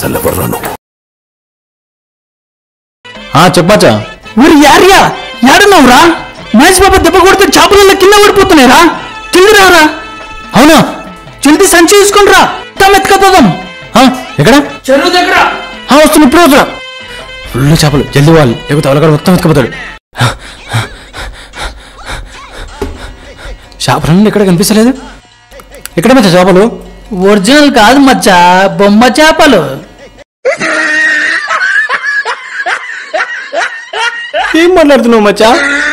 అసలు ఎవర్రా నువ్వు ఆ చెప్పచ్చా మరి యార్యా యాడున్నావురా మహేష్ బాబు దెబ్బ కొడితే చేపలలో కింద పడిపోతున్నాయిరా కింద రారా అవునా జల్దీ సంచి తీసుకుని రా ఎత్తుకపోదాం ఆ, ఎక్కడ చెరువు దగ్గర ఆ, వస్తున్నా ఇప్పుడు వస్తున్నా ఫుల్ చేపలు జల్దీ వాళ్ళు లేకపోతే అవలగాడు మొత్తం ఎత్తుకుపోతాడు చేపలన్నీ ఎక్కడ కనిపిస్తలేదు ఎక్కడ మచ్చా చేపలు ఒరిజినల్ కాదు మచ్చా బొమ్మ చేపలు ఏం మాట్లాడుతున్నావు మచ్చా